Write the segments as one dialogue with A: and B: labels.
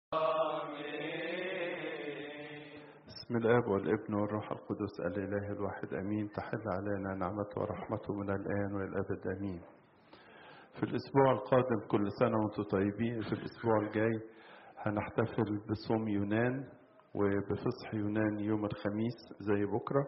A: بسم الاب والابن والروح القدس الاله الواحد امين تحل علينا نعمته ورحمته من الان والى الابد امين في الاسبوع القادم كل سنه وانتم طيبين في الاسبوع الجاي هنحتفل بصوم يونان وبفصح يونان يوم الخميس زي بكره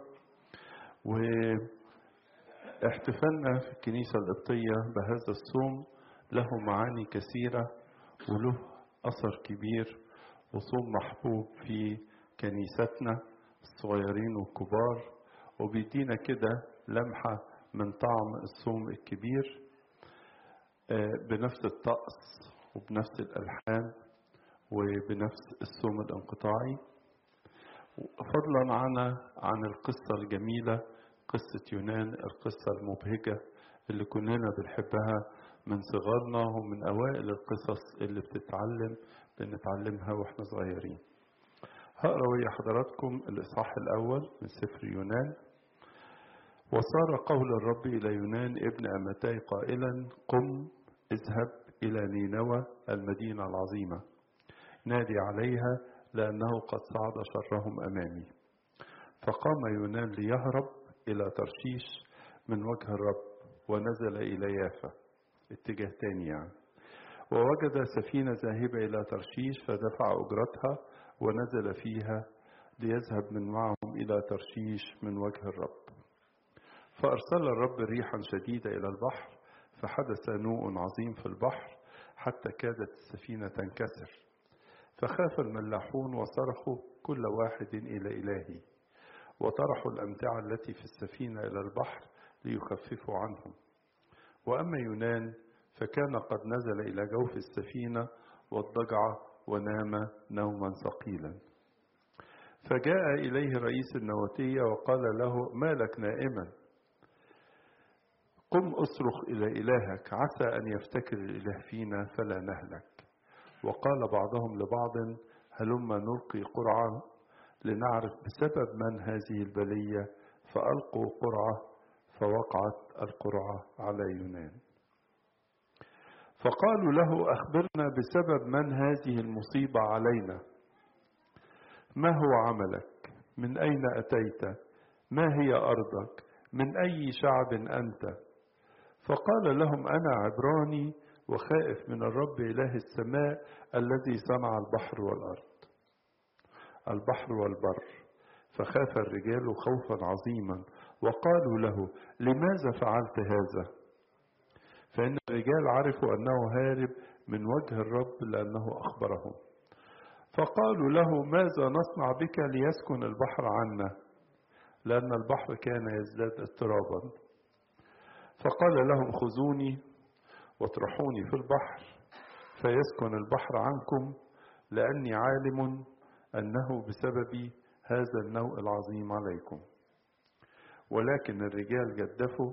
A: واحتفالنا في الكنيسه القبطيه بهذا الصوم له معاني كثيره وله اثر كبير وصوم محبوب في كنيستنا الصغيرين والكبار وبيدينا كده لمحة من طعم الصوم الكبير بنفس الطقس وبنفس الألحان وبنفس الصوم الانقطاعي فضلا عن عن القصة الجميلة قصة يونان القصة المبهجة اللي كلنا بنحبها من صغرنا ومن أوائل القصص اللي بتتعلم بنتعلمها واحنا صغيرين هقرا ويا حضراتكم الإصحاح الأول من سفر يونان وصار قول الرب إلى يونان ابن أمتاي قائلا قم اذهب إلى نينوى المدينة العظيمة نادي عليها لأنه قد صعد شرهم أمامي فقام يونان ليهرب إلى ترشيش من وجه الرب ونزل إلى يافا اتجاه تاني يعني ووجد سفينة ذاهبة إلى ترشيش فدفع أجرتها ونزل فيها ليذهب من معهم إلى ترشيش من وجه الرب فأرسل الرب ريحا شديدة إلى البحر فحدث نوء عظيم في البحر حتى كادت السفينة تنكسر فخاف الملاحون وصرخوا كل واحد إلى إلهي وطرحوا الأمتعة التي في السفينة إلى البحر ليخففوا عنهم وأما يونان فكان قد نزل إلى جوف السفينة واضطجع ونام نوما ثقيلا فجاء إليه رئيس النواتية وقال له ما لك نائما قم أصرخ إلى إلهك عسى أن يفتكر الإله فينا فلا نهلك وقال بعضهم لبعض هلما نلقي قرعة لنعرف بسبب من هذه البلية فألقوا قرعة فوقعت القرعة على يونان فقالوا له أخبرنا بسبب من هذه المصيبة علينا ما هو عملك من أين أتيت ما هي أرضك من أي شعب أنت فقال لهم أنا عبراني وخائف من الرب إله السماء الذي صنع البحر والأرض البحر والبر فخاف الرجال خوفا عظيما وقالوا له لماذا فعلت هذا فإن الرجال عرفوا أنه هارب من وجه الرب لأنه أخبرهم فقالوا له ماذا نصنع بك ليسكن البحر عنا لأن البحر كان يزداد اضطرابا فقال لهم خذوني واطرحوني في البحر فيسكن البحر عنكم لأني عالم أنه بسبب هذا النوء العظيم عليكم ولكن الرجال جدفوا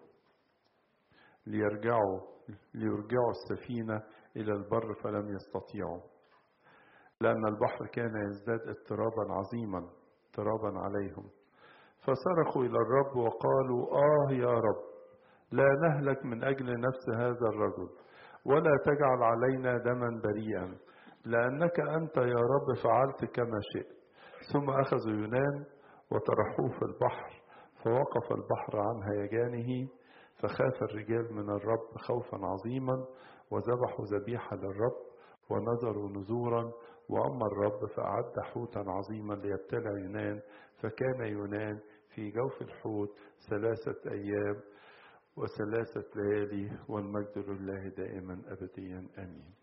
A: ليرجعوا ليرجعوا السفينة إلى البر فلم يستطيعوا لأن البحر كان يزداد اضطرابا عظيما اضطرابا عليهم فصرخوا إلى الرب وقالوا آه يا رب لا نهلك من أجل نفس هذا الرجل ولا تجعل علينا دما بريئا لأنك أنت يا رب فعلت كما شئت ثم أخذوا يونان وطرحوه في البحر فوقف البحر عن هيجانه فخاف الرجال من الرب خوفا عظيما وذبحوا ذبيحة للرب ونظروا نزورا وأما الرب فأعد حوتا عظيما ليبتلع يونان فكان يونان في جوف الحوت ثلاثة أيام وثلاثة ليالي والمجد لله دائما أبديا آمين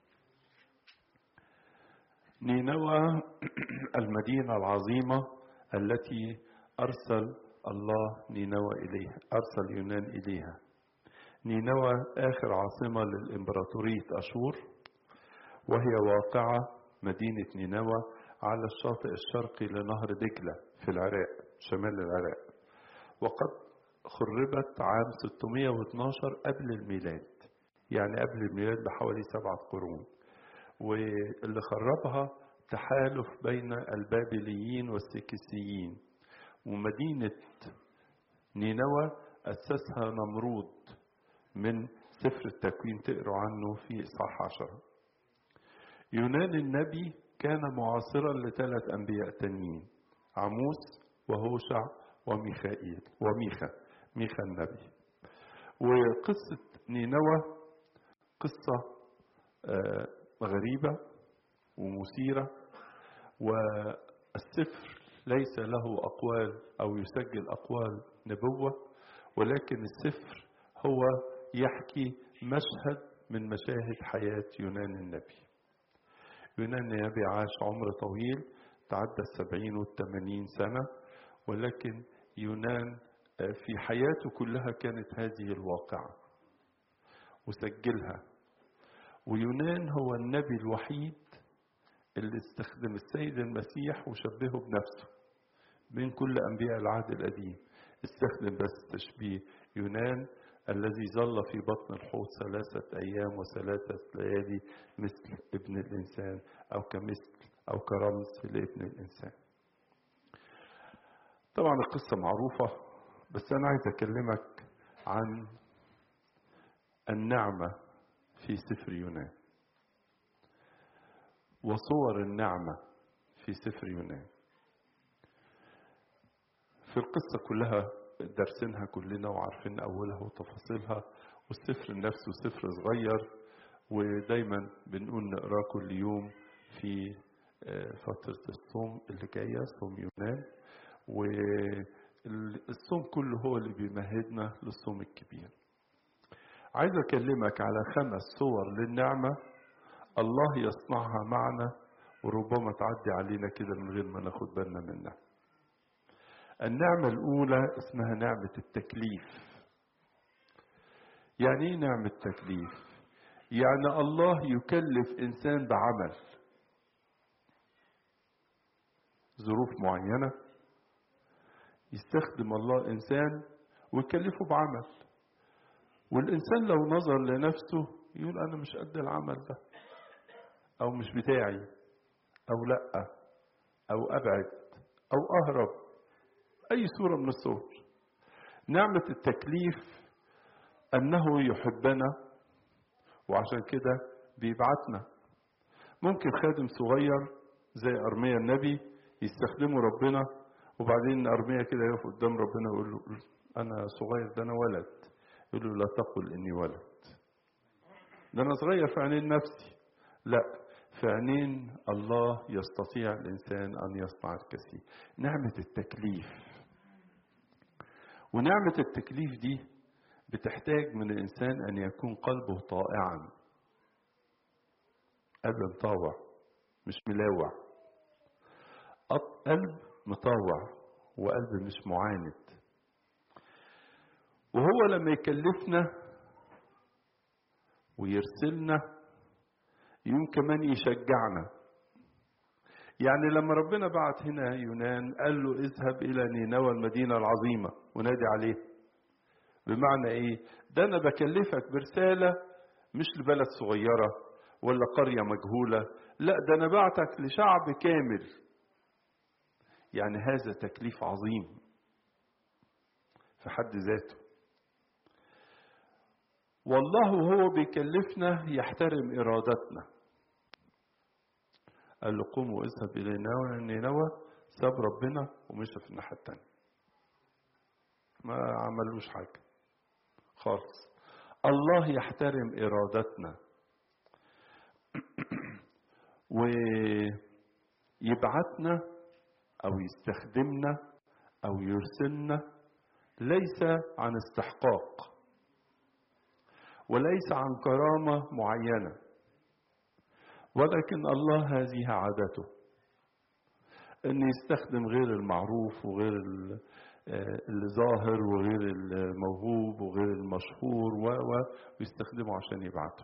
A: نينوى المدينة العظيمة التي أرسل الله نينوى إليها أرسل يونان إليها نينوى آخر عاصمة للإمبراطورية أشور وهي واقعة مدينة نينوى على الشاطئ الشرقي لنهر دجلة في العراق شمال العراق وقد خربت عام 612 قبل الميلاد يعني قبل الميلاد بحوالي سبعة قرون واللي خربها تحالف بين البابليين والسكسيين ومدينة نينوى أسسها نمرود من سفر التكوين تقروا عنه في إصحاح عشرة يونان النبي كان معاصرا لثلاث أنبياء تانيين عموس وهوشع وميخائيل وميخا ميخا النبي وقصة نينوى قصة غريبة ومثيرة والسفر ليس له أقوال أو يسجل أقوال نبوة ولكن السفر هو يحكي مشهد من مشاهد حياة يونان النبي يونان النبي عاش عمر طويل تعدى السبعين والثمانين سنة ولكن يونان في حياته كلها كانت هذه الواقعة وسجلها ويونان هو النبي الوحيد اللي استخدم السيد المسيح وشبهه بنفسه من كل أنبياء العهد القديم استخدم بس تشبيه يونان الذي ظل في بطن الحوت ثلاثة أيام وثلاثة ليالي مثل ابن الإنسان أو كمثل أو كرمز لابن الإنسان طبعا القصة معروفة بس أنا عايز أكلمك عن النعمة في سفر يونان وصور النعمة في سفر يونان في القصة كلها دارسينها كلنا وعارفين أولها وتفاصيلها والسفر نفسه سفر صغير ودايما بنقول نقراه كل يوم في فترة الصوم اللي جاية صوم يونان والصوم كله هو اللي بيمهدنا للصوم الكبير عايز أكلمك على خمس صور للنعمة الله يصنعها معنا وربما تعدي علينا كده من غير ما ناخد بالنا منها النعمة الأولى اسمها نعمة التكليف يعني ايه نعمة تكليف يعني الله يكلف إنسان بعمل ظروف معينة يستخدم الله إنسان ويكلفه بعمل والإنسان لو نظر لنفسه يقول أنا مش قد العمل ده أو مش بتاعي أو لأ أو أبعد أو أهرب أي صورة من الصور نعمة التكليف أنه يحبنا وعشان كده بيبعتنا ممكن خادم صغير زي أرميا النبي يستخدمه ربنا وبعدين أرميا كده يقف قدام ربنا ويقول له أنا صغير ده أنا ولد يقول له لا تقل إني ولد ده أنا صغير في عينين نفسي لا في عينين الله يستطيع الإنسان أن يصنع الكثير نعمة التكليف ونعمة التكليف دي بتحتاج من الإنسان أن يكون قلبه طائعا قلب مطاوع مش ملاوع قلب مطاوع وقلب مش معاند وهو لما يكلفنا ويرسلنا يوم كمان يشجعنا يعني لما ربنا بعت هنا يونان قال له اذهب الى نينوى المدينه العظيمه ونادي عليه بمعنى ايه ده انا بكلفك برساله مش لبلد صغيره ولا قريه مجهوله لا ده انا بعتك لشعب كامل يعني هذا تكليف عظيم في حد ذاته والله وهو بيكلفنا يحترم ارادتنا قال له قوم واذهب الى نينوى ساب ربنا ومشى في الناحيه الثانيه ما عملوش حاجه خالص الله يحترم ارادتنا ويبعتنا او يستخدمنا او يرسلنا ليس عن استحقاق وليس عن كرامه معينه ولكن الله هذه عادته ان يستخدم غير المعروف وغير اللي ظاهر وغير الموهوب وغير المشهور ويستخدمه عشان يبعته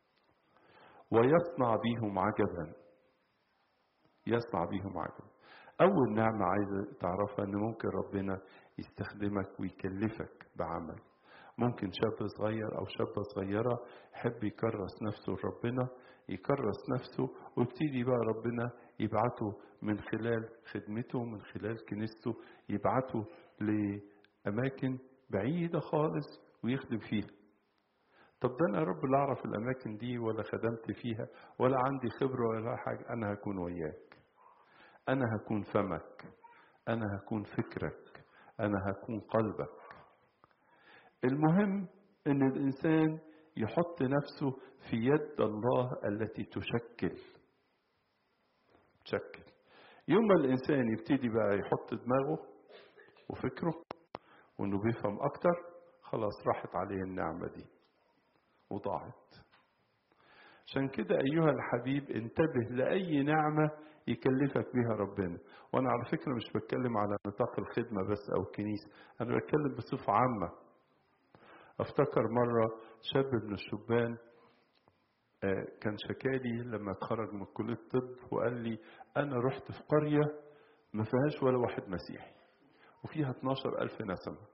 A: ويصنع بيهم عجبا يصنع بيهم عجبا اول نعمه عايزه تعرفها ان ممكن ربنا يستخدمك ويكلفك بعمل ممكن شاب صغير او شابه صغيره يحب يكرس نفسه لربنا يكرس نفسه ويبتدي بقى ربنا يبعته من خلال خدمته من خلال كنيسته يبعته لأماكن بعيدة خالص ويخدم فيها طب ده انا يا رب لا اعرف الاماكن دي ولا خدمت فيها ولا عندي خبره ولا حاجه انا هكون وياك انا هكون فمك انا هكون فكرك انا هكون قلبك المهم ان الانسان يحط نفسه في يد الله التي تشكل تشكل يوم ما الانسان يبتدي بقى يحط دماغه وفكره وانه بيفهم اكتر خلاص راحت عليه النعمه دي وضاعت عشان كده ايها الحبيب انتبه لاي نعمه يكلفك بها ربنا وانا على فكره مش بتكلم على نطاق الخدمه بس او الكنيسه انا بتكلم بصفه عامه افتكر مره شاب من الشبان كان شكالي لما اتخرج من كليه الطب وقال لي انا رحت في قريه ما فيهاش ولا واحد مسيحي وفيها 12 ألف نسمة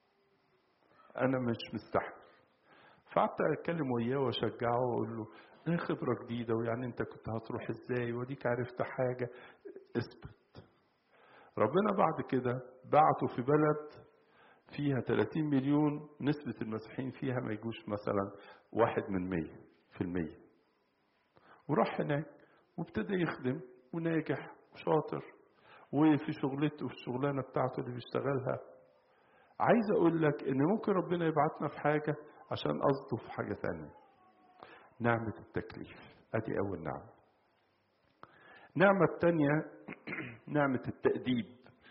A: أنا مش مستحمل فقعدت أتكلم وياه وأشجعه وأقول له إيه خبرة جديدة ويعني أنت كنت هتروح إزاي وديك عرفت حاجة اثبت ربنا بعد كده بعته في بلد فيها 30 مليون نسبة المسيحيين فيها ما يجوش مثلا واحد من مية في المية وراح هناك وابتدى يخدم وناجح وشاطر وفي شغلته في الشغلانه بتاعته اللي بيشتغلها عايز اقول لك ان ممكن ربنا يبعتنا في حاجه عشان قصده في حاجه ثانيه نعمه التكليف ادي اول نعمه النعمه الثانيه نعمه التاديب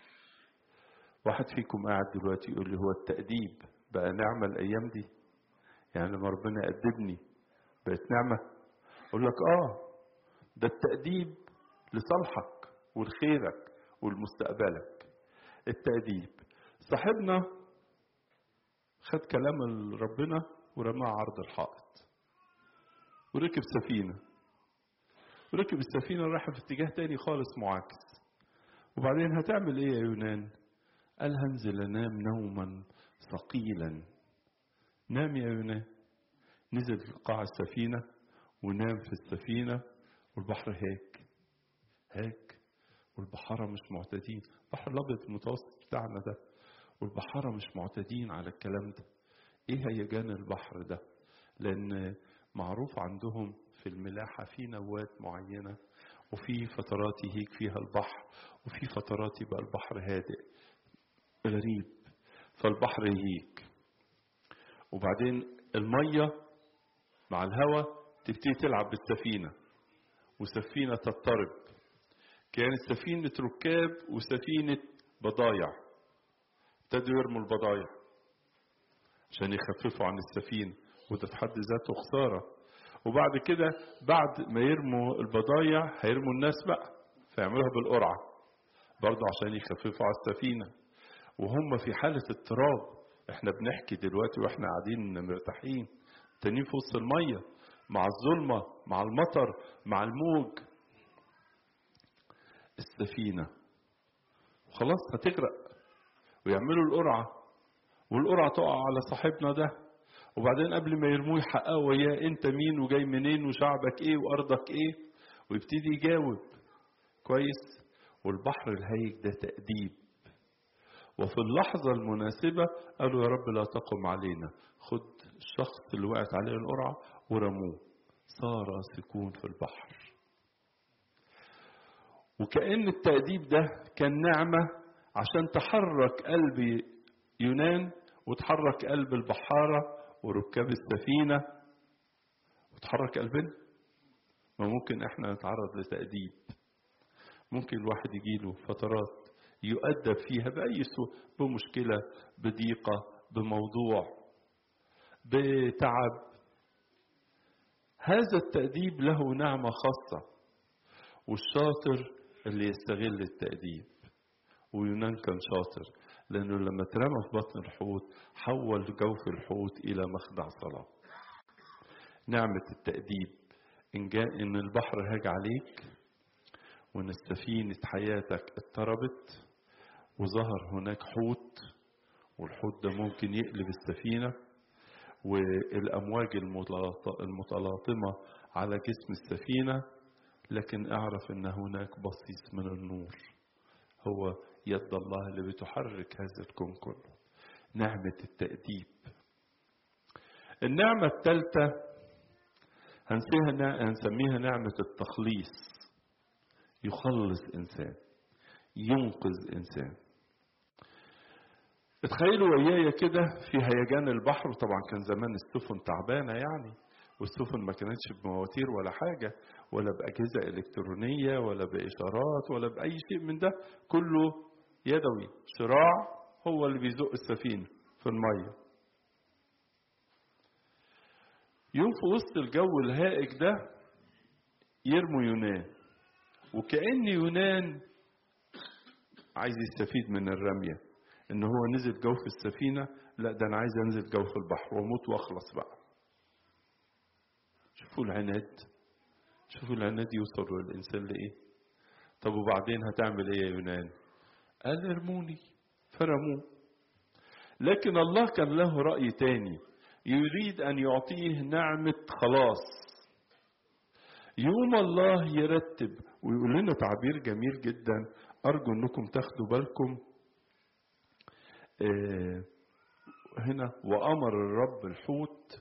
A: واحد فيكم قاعد دلوقتي يقول لي هو التاديب بقى نعمه الايام دي يعني لما ربنا يأدبني بقت نعمه اقول لك اه ده التأديب لصالحك ولخيرك ولمستقبلك التأديب صاحبنا خد كلام ربنا ورماه عرض الحائط وركب سفينة وركب السفينة راح في اتجاه تاني خالص معاكس وبعدين هتعمل ايه يا يونان قال هنزل انام نوما ثقيلا نام يا يونان نزل في قاع السفينة ونام في السفينة والبحر هيك هيك والبحارة مش معتادين البحر الأبيض المتوسط بتاعنا ده والبحارة مش معتادين على الكلام ده إيه هيجان البحر ده لأن معروف عندهم في الملاحة في نوات معينة وفي فترات يهيج فيها البحر وفي فترات يبقى البحر هادئ غريب فالبحر يهيج وبعدين المية مع الهواء تبتدي تلعب بالسفينة وسفينة تضطرب كانت سفينة ركاب وسفينة بضايع ابتدوا يرموا البضايع عشان يخففوا عن السفينة وده في حد ذاته خسارة وبعد كده بعد ما يرموا البضايع هيرموا الناس بقى فيعملوها بالقرعة برضه عشان يخففوا على السفينة وهم في حالة اضطراب احنا بنحكي دلوقتي واحنا قاعدين مرتاحين تانيين في وسط المية مع الظلمة مع المطر مع الموج السفينة خلاص هتغرق ويعملوا القرعة والقرعة تقع على صاحبنا ده وبعدين قبل ما يرموه يحققوا وياه انت مين وجاي منين وشعبك ايه وارضك ايه ويبتدي يجاوب كويس والبحر الهيج ده تأديب وفي اللحظة المناسبة قالوا يا رب لا تقم علينا خد الشخص اللي وقعت عليه القرعة ورموه صار سكون في البحر وكأن التأديب ده كان نعمة عشان تحرك قلب يونان وتحرك قلب البحارة وركاب السفينة وتحرك قلبنا ما ممكن احنا نتعرض لتأديب ممكن الواحد يجيله فترات يؤدب فيها بأي سوء بمشكلة بضيقة بموضوع بتعب هذا التأديب له نعمة خاصة والشاطر اللي يستغل التأديب ويونان كان شاطر لأنه لما اترمى في بطن الحوت حول جوف الحوت إلى مخدع صلاة نعمة التأديب إن جاء إن البحر هاج عليك وإن سفينة حياتك اضطربت وظهر هناك حوت والحوت ده ممكن يقلب السفينة والأمواج المتلاطمة على جسم السفينة لكن اعرف ان هناك بصيص من النور هو يد الله اللي بتحرك هذا الكون كله نعمة التأديب النعمة الثالثة هنسيها هنسميها نعمة التخليص يخلص إنسان ينقذ إنسان اتخيلوا ويايا كده في هيجان البحر طبعا كان زمان السفن تعبانة يعني والسفن ما كانتش بمواتير ولا حاجة ولا بأجهزة إلكترونية ولا بإشارات ولا بأي شيء من ده كله يدوي شراع هو اللي بيزق السفينة في المية يوم في وسط الجو الهائج ده يرموا يونان وكأن يونان عايز يستفيد من الرمية ان هو نزل جو في السفينة لا ده انا عايز انزل جو في البحر واموت واخلص بقى شوفوا العناد شوفوا العناد يوصل الانسان لايه طب وبعدين هتعمل ايه يا يونان قال ارموني فرموه لكن الله كان له رأي تاني يريد أن يعطيه نعمة خلاص يوم الله يرتب ويقول لنا تعبير جميل جدا أرجو أنكم تاخدوا بالكم آه هنا وأمر الرب الحوت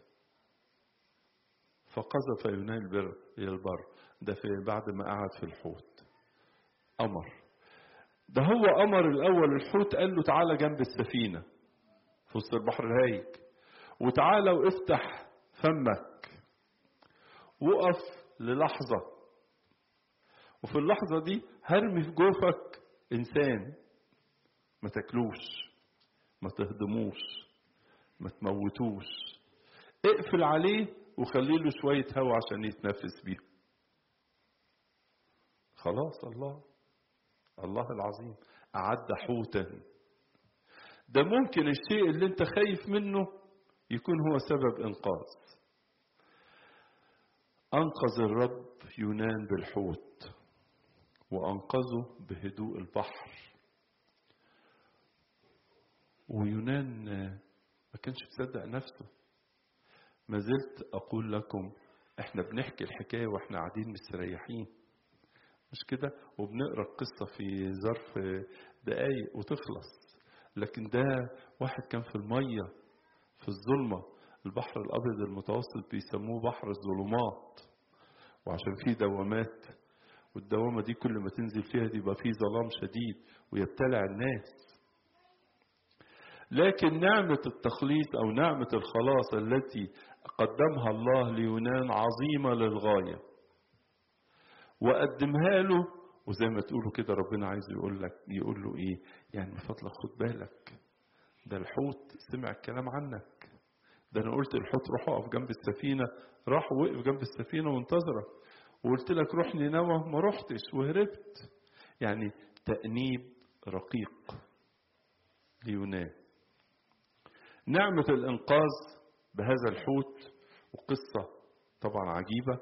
A: فقذف يونان البر إلى البر ده في بعد ما قعد في الحوت أمر ده هو أمر الأول الحوت قال له تعالى جنب السفينة في وسط البحر الهايج وتعالى وافتح فمك وقف للحظة وفي اللحظة دي هرمي في جوفك إنسان ما تاكلوش ما تهضموش ما تموتوش اقفل عليه وخلي له شوية هوا عشان يتنفس بيه خلاص الله الله العظيم أعد حوتا ده ممكن الشيء اللي انت خايف منه يكون هو سبب إنقاذ أنقذ الرب يونان بالحوت وأنقذه بهدوء البحر ويونان ما كانش مصدق نفسه ما زلت أقول لكم احنا بنحكي الحكاية واحنا قاعدين مستريحين مش كده وبنقرا القصة في ظرف دقايق وتخلص لكن ده واحد كان في المية في الظلمة البحر الأبيض المتوسط بيسموه بحر الظلمات وعشان فيه دوامات والدوامة دي كل ما تنزل فيها دي يبقى فيه ظلام شديد ويبتلع الناس لكن نعمة التخليص أو نعمة الخلاص التي قدمها الله ليونان عظيمة للغاية وقدمها له وزي ما تقولوا كده ربنا عايز يقول لك يقول له ايه يعني من فضلك خد بالك ده الحوت سمع الكلام عنك ده انا قلت الحوت روح اقف جنب السفينه راح وقف جنب السفينه وانتظرك وقلت لك روح نينوى ما رحتش وهربت يعني تأنيب رقيق ليونان نعمة الإنقاذ بهذا الحوت وقصة طبعا عجيبة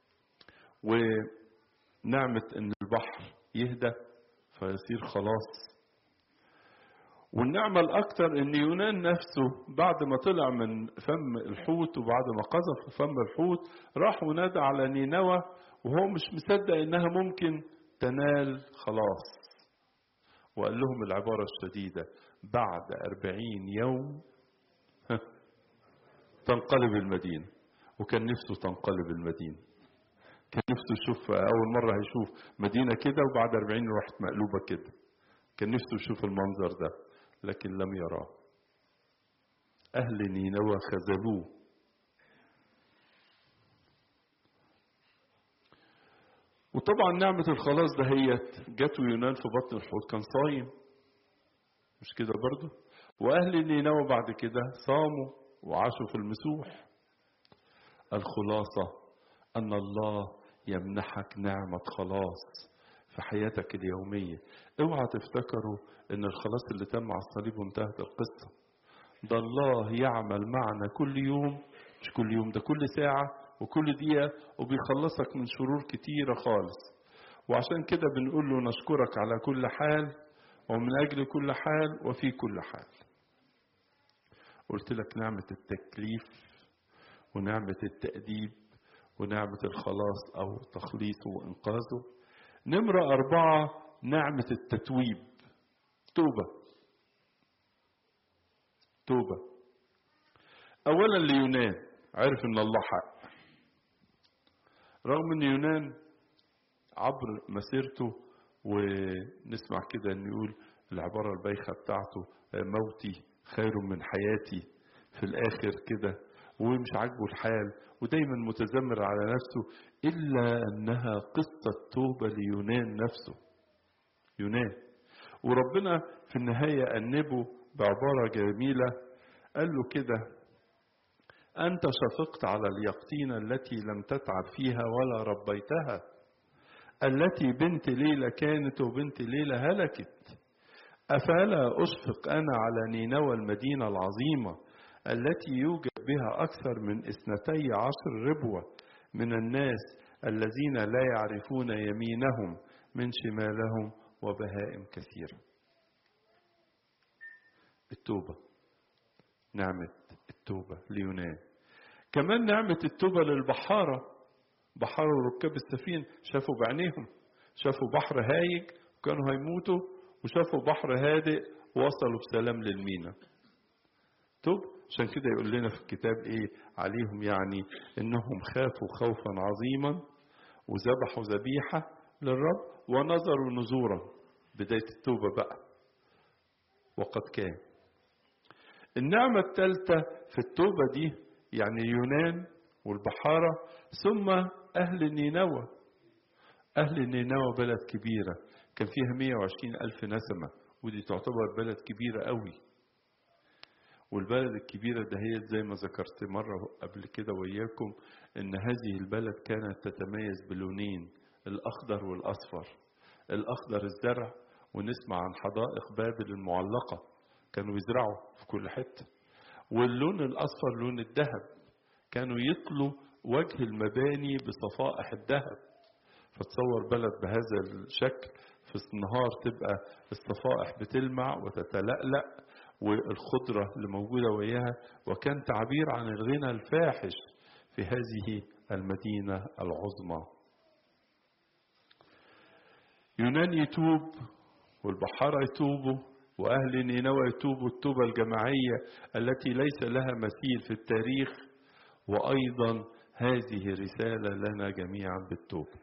A: ونعمة إن البحر يهدى فيصير خلاص والنعمة الأكثر إن يونان نفسه بعد ما طلع من فم الحوت وبعد ما قذف فم الحوت راح ونادى على نينوى وهو مش مصدق إنها ممكن تنال خلاص وقال لهم العبارة الشديدة بعد أربعين يوم تنقلب المدينة وكان نفسه تنقلب المدينة كان نفسه يشوف أول مرة هيشوف مدينة كده وبعد أربعين راحت مقلوبة كده كان نفسه يشوف المنظر ده لكن لم يراه أهل نينوى خذلوه وطبعا نعمة الخلاص دهيت جت يونان في بطن الحوت كان صايم مش كده برضه وأهل نينوى بعد كده صاموا وعاشوا في المسوح الخلاصة أن الله يمنحك نعمة خلاص في حياتك اليومية اوعى تفتكروا ان الخلاص اللي تم على الصليب وانتهت القصة ده الله يعمل معنا كل يوم مش كل يوم ده كل ساعة وكل دقيقة وبيخلصك من شرور كتيرة خالص وعشان كده بنقول له نشكرك على كل حال ومن أجل كل حال وفي كل حال قلت لك نعمة التكليف ونعمة التأديب ونعمة الخلاص أو تخليصه وإنقاذه نمرة أربعة نعمة التتويب توبة توبة أولا ليونان عرف إن الله حق رغم إن يونان عبر مسيرته ونسمع كده إن يقول العبارة البايخة بتاعته موتي خير من حياتي في الآخر كده ومش عاجبه الحال ودايما متذمر على نفسه إلا أنها قصة توبة ليونان نفسه يونان وربنا في النهاية أنبه بعبارة جميلة قال له كده أنت شفقت على اليقطين التي لم تتعب فيها ولا ربيتها التي بنت ليلة كانت وبنت ليلة هلكت أفلا أشفق أنا على نينوى المدينة العظيمة التي يوجد بها أكثر من اثنتي عشر ربوة من الناس الذين لا يعرفون يمينهم من شمالهم وبهائم كثيرة التوبة نعمة التوبة ليونان كمان نعمة التوبة للبحارة بحارة وركاب السفينة شافوا بعينيهم شافوا بحر هايج وكانوا هيموتوا وشافوا بحر هادئ ووصلوا بسلام للمينا توب عشان كده يقول لنا في الكتاب ايه عليهم يعني انهم خافوا خوفا عظيما وذبحوا ذبيحه للرب ونظروا نزورا بدايه التوبه بقى وقد كان النعمه الثالثه في التوبه دي يعني يونان والبحاره ثم اهل نينوى اهل نينوى بلد كبيره كان فيها 120 ألف نسمة ودي تعتبر بلد كبيرة قوي والبلد الكبيرة ده هي زي ما ذكرت مرة قبل كده وإياكم إن هذه البلد كانت تتميز بلونين الأخضر والأصفر الأخضر الزرع ونسمع عن حدائق بابل المعلقة كانوا يزرعوا في كل حتة واللون الأصفر لون الذهب كانوا يطلوا وجه المباني بصفائح الذهب فتصور بلد بهذا الشكل في النهار تبقى الصفائح بتلمع وتتلألأ والخضرة اللي موجودة وياها وكان تعبير عن الغنى الفاحش في هذه المدينة العظمى يونان يتوب والبحارة يتوبوا وأهل نينوى يتوبوا التوبة الجماعية التي ليس لها مثيل في التاريخ وأيضا هذه رسالة لنا جميعا بالتوبة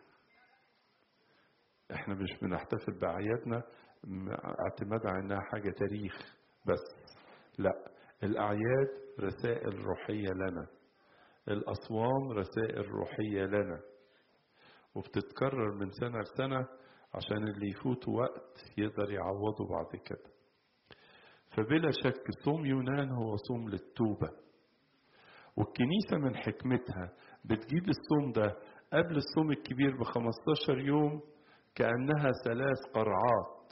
A: احنا مش بنحتفل بأعيادنا اعتماد على انها حاجة تاريخ بس لا الأعياد رسائل روحية لنا الأصوام رسائل روحية لنا وبتتكرر من سنة لسنة عشان اللي يفوت وقت يقدر يعوضه بعد كده فبلا شك صوم يونان هو صوم للتوبة والكنيسة من حكمتها بتجيب الصوم ده قبل الصوم الكبير ب 15 يوم كأنها ثلاث قرعات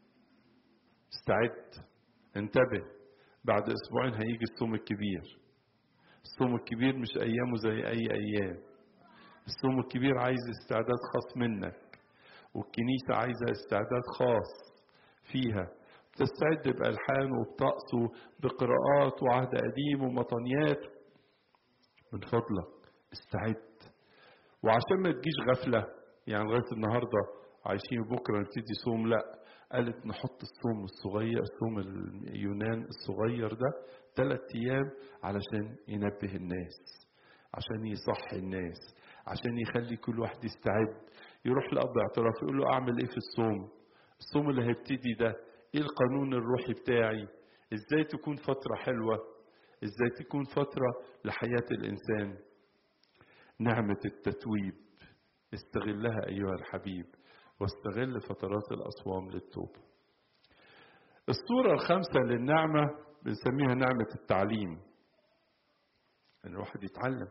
A: استعد انتبه بعد اسبوعين هيجي الصوم الكبير الصوم الكبير مش ايامه زي اي ايام الصوم الكبير عايز استعداد خاص منك والكنيسة عايزة استعداد خاص فيها تستعد بألحان وبطقس بقراءات وعهد قديم ومطنيات من فضلك استعد وعشان ما تجيش غفلة يعني لغاية النهاردة عايشين بكرة نبتدي صوم لا قالت نحط الصوم الصغير صوم اليونان الصغير ده ثلاث أيام علشان ينبه الناس عشان يصحي الناس عشان يخلي كل واحد يستعد يروح لأب اعتراف يقول له أعمل إيه في الصوم الصوم اللي هيبتدي ده إيه القانون الروحي بتاعي إزاي تكون فترة حلوة إزاي تكون فترة لحياة الإنسان نعمة التتويب استغلها أيها الحبيب واستغل فترات الأصوام للتوبة الصورة الخامسة للنعمة بنسميها نعمة التعليم إن الواحد يتعلم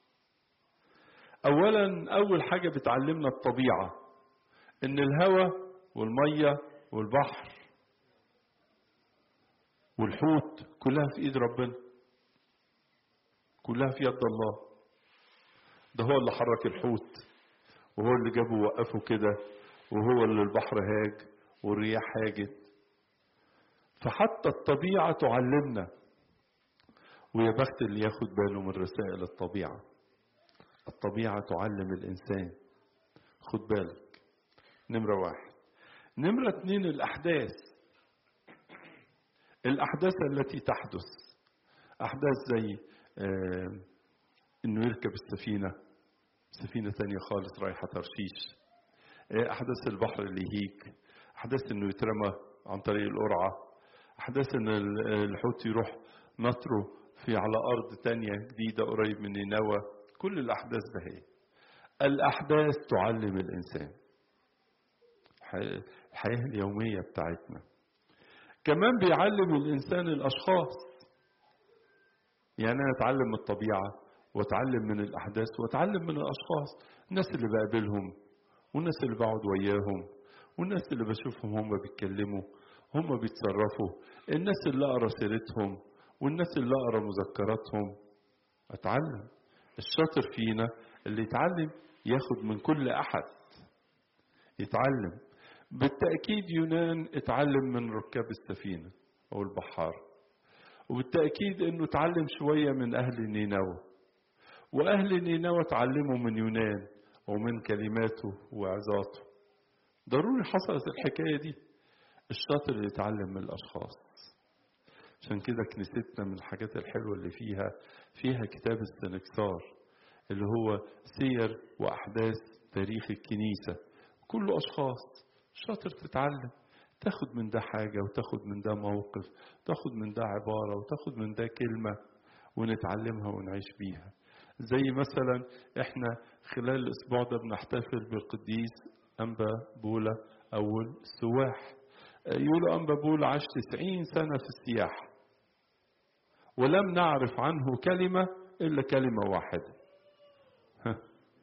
A: أولا أول حاجة بتعلمنا الطبيعة إن الهواء والمية والبحر والحوت كلها في إيد ربنا كلها في يد الله ده هو اللي حرك الحوت وهو اللي جابه ووقفه كده وهو اللي البحر هاج والرياح هاجت فحتى الطبيعة تعلمنا ويا بخت اللي ياخد باله من رسائل الطبيعة الطبيعة تعلم الإنسان خد بالك نمرة واحد نمرة اتنين الأحداث الأحداث التي تحدث أحداث زي آه انه يركب السفينة سفينة تانية خالص رايحة ترشيش آه احداث البحر اللي يهيج احداث انه يترمى عن طريق القرعة احداث ان الحوت يروح نطره في على ارض تانية جديدة قريب من نينوى كل الاحداث ده هي الاحداث تعلم الانسان الحياة اليومية بتاعتنا كمان بيعلم الإنسان الأشخاص يعني أنا أتعلم من الطبيعة وأتعلم من الأحداث وأتعلم من الأشخاص الناس اللي بقابلهم والناس اللي بقعد وياهم والناس اللي بشوفهم هم بيتكلموا هم بيتصرفوا الناس اللي أقرأ سيرتهم والناس اللي أقرأ مذكراتهم أتعلم الشاطر فينا اللي يتعلم ياخد من كل أحد يتعلم بالتأكيد يونان اتعلم من ركاب السفينة أو البحار وبالتأكيد أنه اتعلم شوية من أهل نينوى وأهل نينوى اتعلموا من يونان ومن كلماته وعظاته ضروري حصلت الحكاية دي الشاطر اللي يتعلم من الأشخاص عشان كده كنيستنا من الحاجات الحلوة اللي فيها فيها كتاب السنكسار اللي هو سير وأحداث تاريخ الكنيسة كله أشخاص شاطر تتعلم تاخد من ده حاجة وتاخد من ده موقف تاخد من ده عبارة وتاخد من ده كلمة ونتعلمها ونعيش بيها زي مثلا احنا خلال الاسبوع ده بنحتفل بالقديس انبا بولا اول السواح يقولوا انبا بولا عاش 90 سنة في السياحة ولم نعرف عنه كلمة الا كلمة واحدة ها.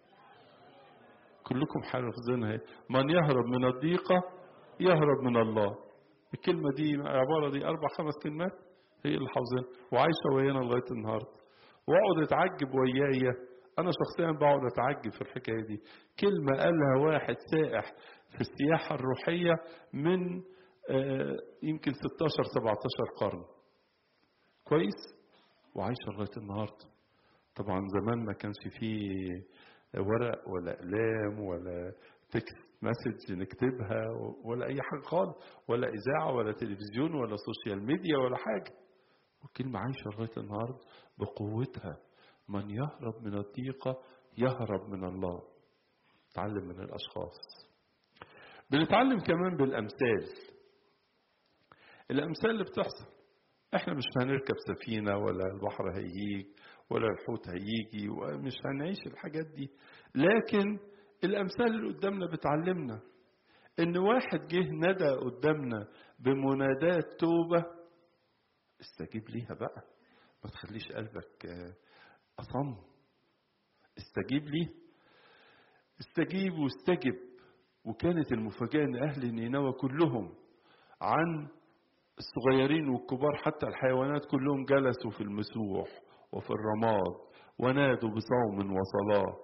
A: كلكم حافظينها من يهرب من الضيقة يهرب من الله الكلمة دي العبارة دي أربع خمس كلمات هي اللي حافظينها وعايشة ويانا لغاية النهاردة واقعد اتعجب ويايا أنا شخصيا بقعد اتعجب في الحكاية دي كلمة قالها واحد سائح في السياحة الروحية من آه يمكن 16 17 قرن كويس وعايشة لغاية النهاردة طبعا زمان ما كانش فيه ورق ولا اقلام ولا تكست مسج نكتبها ولا اي حاجه خالص ولا اذاعه ولا تلفزيون ولا سوشيال ميديا ولا حاجه والكلمه عايشه لغايه النهارده بقوتها من يهرب من الضيقه يهرب من الله تعلم من الاشخاص بنتعلم كمان بالامثال الامثال اللي بتحصل احنا مش هنركب سفينه ولا البحر هيهيج ولا الحوت هيجي ومش هنعيش الحاجات دي لكن الامثال اللي قدامنا بتعلمنا ان واحد جه ندى قدامنا بمنادات توبه استجيب ليها بقى ما تخليش قلبك اصم استجيب ليه استجيب واستجب وكانت المفاجاه ان اهل نينوى كلهم عن الصغيرين والكبار حتى الحيوانات كلهم جلسوا في المسوح وفي الرماد ونادوا بصوم وصلاة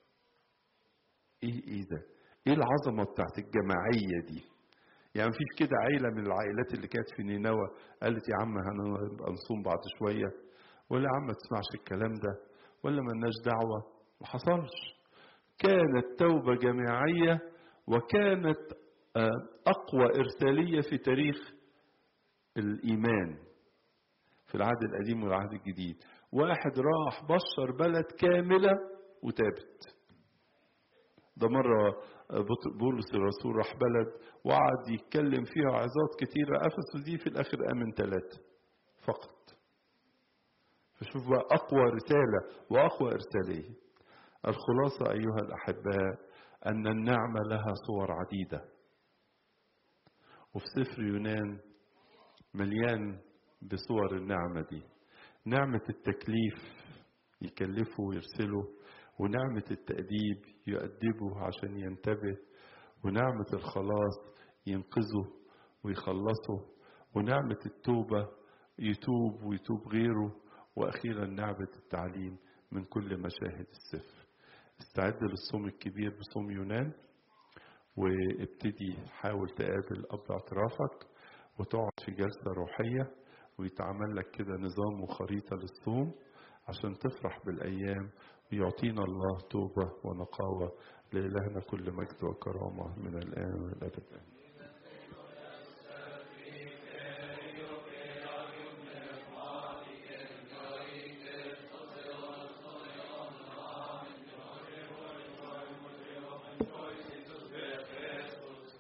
A: ايه ايه ده ايه العظمة بتاعت الجماعية دي يعني مفيش كده عيلة من العائلات اللي كانت في نينوى قالت يا عم هنبقى نصوم بعد شوية ولا يا عم ما تسمعش الكلام ده ولا ملناش دعوة ما حصلش كانت توبة جماعية وكانت أقوى إرسالية في تاريخ الإيمان في العهد القديم والعهد الجديد واحد راح بشر بلد كاملة وتابت ده مرة بولس الرسول راح بلد وقعد يتكلم فيها عظات كتيرة أفسس دي في الآخر آمن ثلاثة فقط فشوف بقى أقوى رسالة وأقوى إرسالية الخلاصة أيها الأحباء أن النعمة لها صور عديدة وفي سفر يونان مليان بصور النعمة دي نعمة التكليف يكلفه ويرسله ونعمة التأديب يؤدبه عشان ينتبه ونعمة الخلاص ينقذه ويخلصه ونعمة التوبة يتوب ويتوب غيره وأخيرا نعمة التعليم من كل مشاهد السفر استعد للصوم الكبير بصوم يونان وابتدي حاول تقابل أب اعترافك وتقعد في جلسة روحية ويتعمل لك كده نظام وخريطة للصوم عشان تفرح بالأيام ويعطينا الله توبة ونقاوة لإلهنا كل مجد وكرامة من الآن والأبد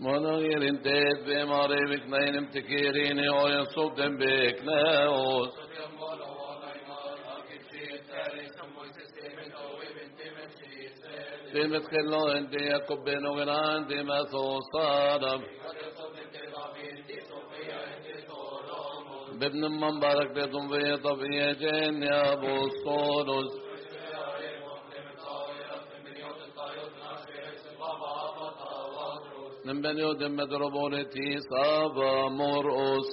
B: Monagirin det ve mare viknayin tekirini o yasudem beknaos. Demet kello ente Jakob ben Ogeran demet osadam. بابن من بارك لكم في طبيعة يا أبو الصولوس من بني ودم مدربولتي صابا مرقص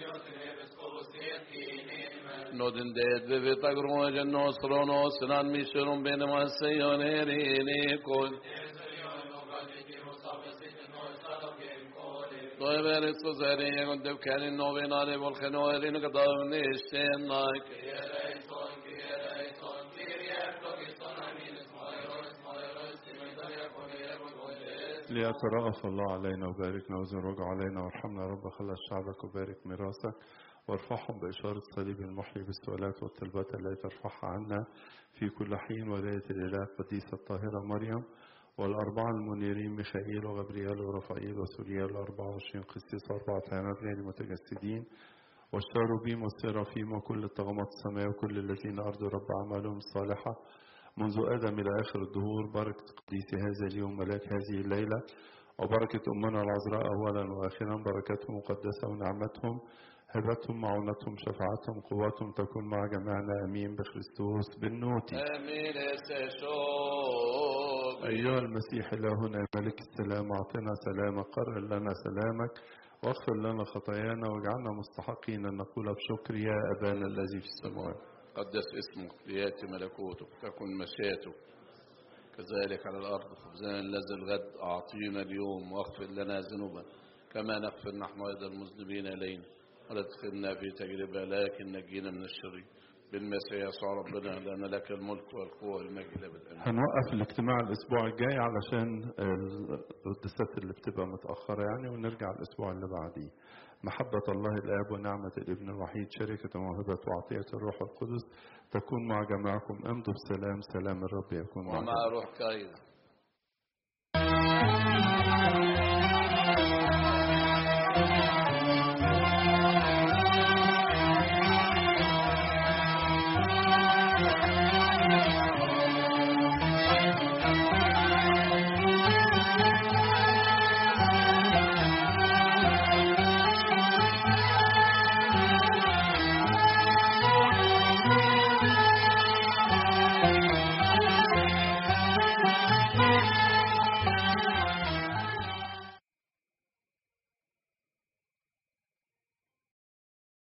B: نودن ديت بفي تقرون جنو سرونو سنان ميشرون بين ما سيونيريني كون Doi veri su zeri e con dev keni novi nari vol kheno eri ne kadav ne shen naik.
A: ليترأف الله علينا وباركنا وزن رجع علينا وارحمنا يا رب خلص شعبك وبارك ميراثك وارفعهم بإشارة صليب المحيي بالسؤالات والطلبات التي ترفعها عنا في كل حين ولاية الإله القديسة الطاهرة مريم والأربعة المنيرين ميخائيل وغبريال ورفائيل وسوريال الأربعة وعشرين قسيس وأربعة عينات غير متجسدين والشاروبيم والسرافيم وكل الطغمات السماء وكل الذين أرضوا رب أعمالهم الصالحة منذ آدم إلى آخر الدهور بركة قديس هذا اليوم ملاك هذه الليلة وبركة أمنا العذراء أولا وآخرا بركتهم مقدسة ونعمتهم هبتهم معونتهم شفاعتهم قوتهم تكون مع جميعنا امين بخريستوس بالنوت
B: امين استشوق
A: ايها المسيح الهنا يا ملك السلام اعطنا سلامك قرر لنا سلامك واغفر لنا خطايانا واجعلنا مستحقين ان نقول بشكر يا ابانا الذي في السماوات
B: قدس اسمك لياتي ملكوتك تكن مشيئتك كذلك على الارض خبزنا الذي الغد اعطينا اليوم واغفر لنا ذنوبنا كما نغفر نحن ايضا المذنبين الينا ولا تدخلنا في تجربة لكن نجينا من الشر بالمسيح يسوع ربنا لأن لك الملك والقوة والمجد أبدا
A: هنوقف الاجتماع الاسبوع الجاي علشان القداسات اللي بتبقى متاخره يعني ونرجع الاسبوع اللي بعديه محبة الله الآب ونعمة الابن الوحيد شركة موهبة وعطية الروح القدس تكون مع جميعكم امضوا بسلام سلام الرب يكون معكم
B: ومع روحك أيضا